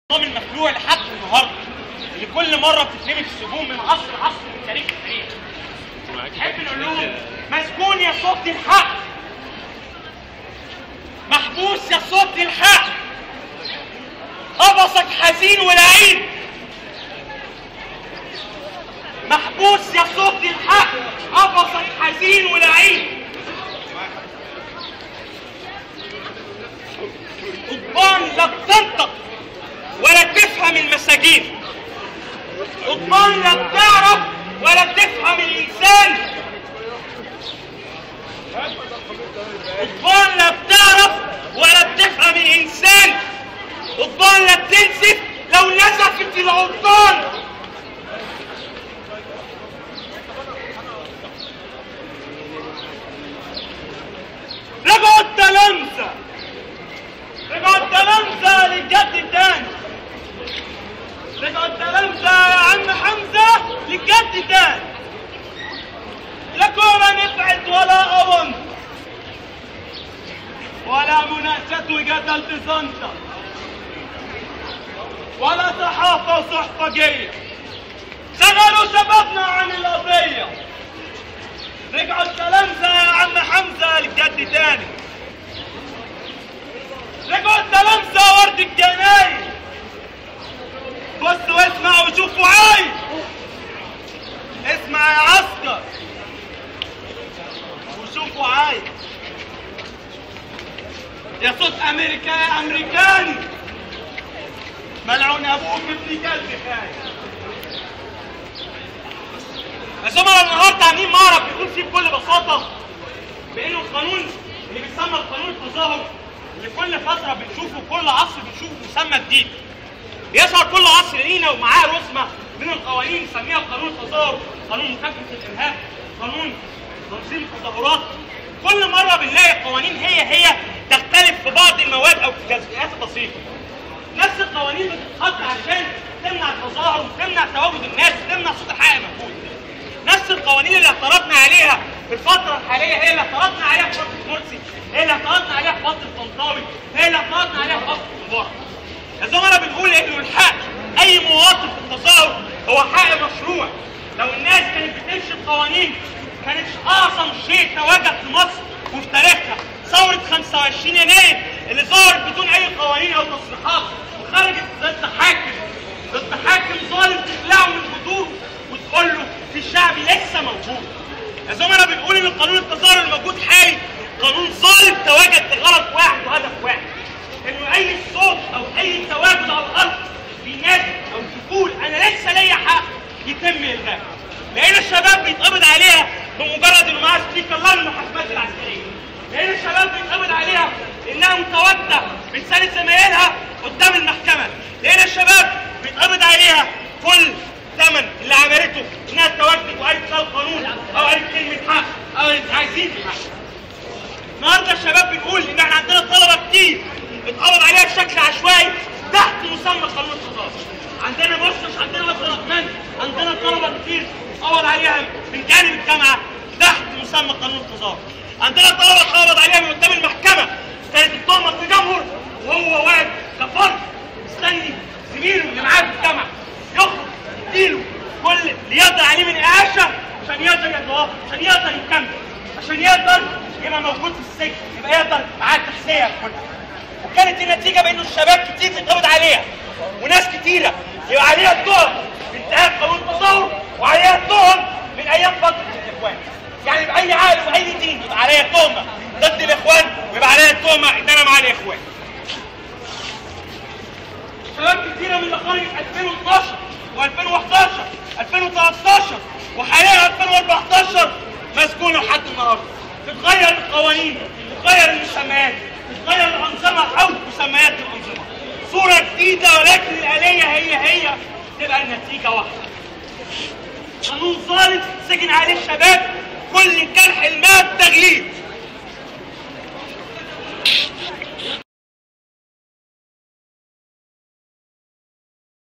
النظام المخلوع لحد النهارده اللي كل مره بتترمي في السجون من عصر لعصر من تاريخ لتاريخ نحب نقول لهم مسجون يا صوت الحق محبوس يا صوت الحق قبصك حزين ولعين محبوس يا صوت الحق قبصك حزين ولعين قضبان لا بتنطق ولا تفهم المساجين قضبان لا بتعرف ولا تفهم الانسان قضبان لا بتعرف ولا بتفهم الانسان قضبان لا بتنسف لو نزفت العضان رجعوا التلامذة رجعوا التلامذة للجد تاني رجعوا التلامذة يا عم حمزة للجد تاني لا كورة نفعت ولا قوم ولا مناقشة وجدل بزنطة ولا صحافة وصحفجية شغلوا شبابنا عن القضية رجعوا التلامذة يا عم حمزة للجد تاني رجعوا التلامذة ورد الجناين بص واسمع وشوف وعايز اسمع يا عسكر وشوف وعايز يا صوت امريكا يا امريكاني ملعون ابوك ابن كلب خايف يا زملاء النهارده عاملين معرض بيقول فيه بكل بساطه بانه القانون اللي بيسمى القانون التظاهر اللي كل فتره بنشوفه كل عصر بنشوف مسمى جديد بيظهر كل عصر لينا ومعاه رسمه من القوانين نسميها قانون التظاهر قانون مكافحه الارهاب قانون تنظيم التظاهرات كل مره بنلاقي القوانين هي هي تختلف في بعض المواد او في جزئيات بسيطه نفس القوانين بتتحط عشان تمنع التظاهر وتمنع تواجد الناس وتمنع صوت الحق موجود نفس القوانين اللي اعترضنا عليها في الفترة الحالية هي اللي اعترضنا عليها في فترة مرسي هي اللي اعترضنا عليها في فترة طنطاوي هي اللي اعترضنا عليها في فترة مبارك يا زملاء بنقول انه الحق اي مواطن في التظاهر هو حق مشروع لو الناس كانت بتمشي القوانين كانتش اعظم شيء تواجد في مصر وفي تاريخها ثورة 25 يناير اللي ظهرت بدون اي قوانين او تصريحات وخرجت ضد حاكم ضد حاكم ظالم تخلعه من حضوره وتقول له في الشعب لسه موجود يا زملاء بنقول ان قانون التظاهر الموجود حالي قانون ظالم تواجد لغرض واحد وهدف واحد انه اي صوت او اي تواجد على الارض بينادي او تقول انا لسه ليا حق يتم الغائه لان الشباب بيتقبض عليها بمجرد انه معاه سبيكر الله المحاسبات العسكريه لان الشباب بيتقبض عليها انها متواجده بتساند زمايلها قدام المحكمه لان الشباب بيتقبض عليها كل ثمن اللي عملته انها تواجد وقالت لا القانون او قالت كلمه حق او قالت عايزين حق النهارده الشباب بيقول ان احنا عندنا طلبه كتير اتقبض عليها بشكل عشوائي تحت مسمى قانون التظاهر عندنا بص مش عندنا بس رحمن عندنا طلبه كتير اتقبض عليها من جانب الجامعه تحت مسمى قانون التظاهر عندنا طلبه اتقبض عليها من قدام المحكمه كانت التهمه تجمهر وهو واقف كفرد مستني زميله اللي معاه في الجامعه يخرج يديله كل اللي يقدر عليه من اعاشه عشان يقدر يتوقف عشان يقدر يكمل عشان يقدر يبقى موجود في السجن يبقى يقدر معاه التحسيه كلها وكانت النتيجه بانه الشباب كتير تتقبض عليها وناس كتيره يبقى عليها التهم بانتهاك قانون التظاهر وعليها التهم من ايام فتره الاخوان يعني باي عقل واي دين يبقى عليها تهمه ضد الاخوان ويبقى عليها التهمه ان انا مع الاخوان شباب كتيره من اللي خرجت 2012 و2011 2013 وحاليا 2014 مسجونه لحد النهارده تتغير القوانين تتغير المسميات تتغير الانظمه او مسميات الانظمه صوره جديده ولكن الاليه هي هي تبقى النتيجه واحده قانون ظالم سجن عليه الشباب كل الجرح الماء تغيير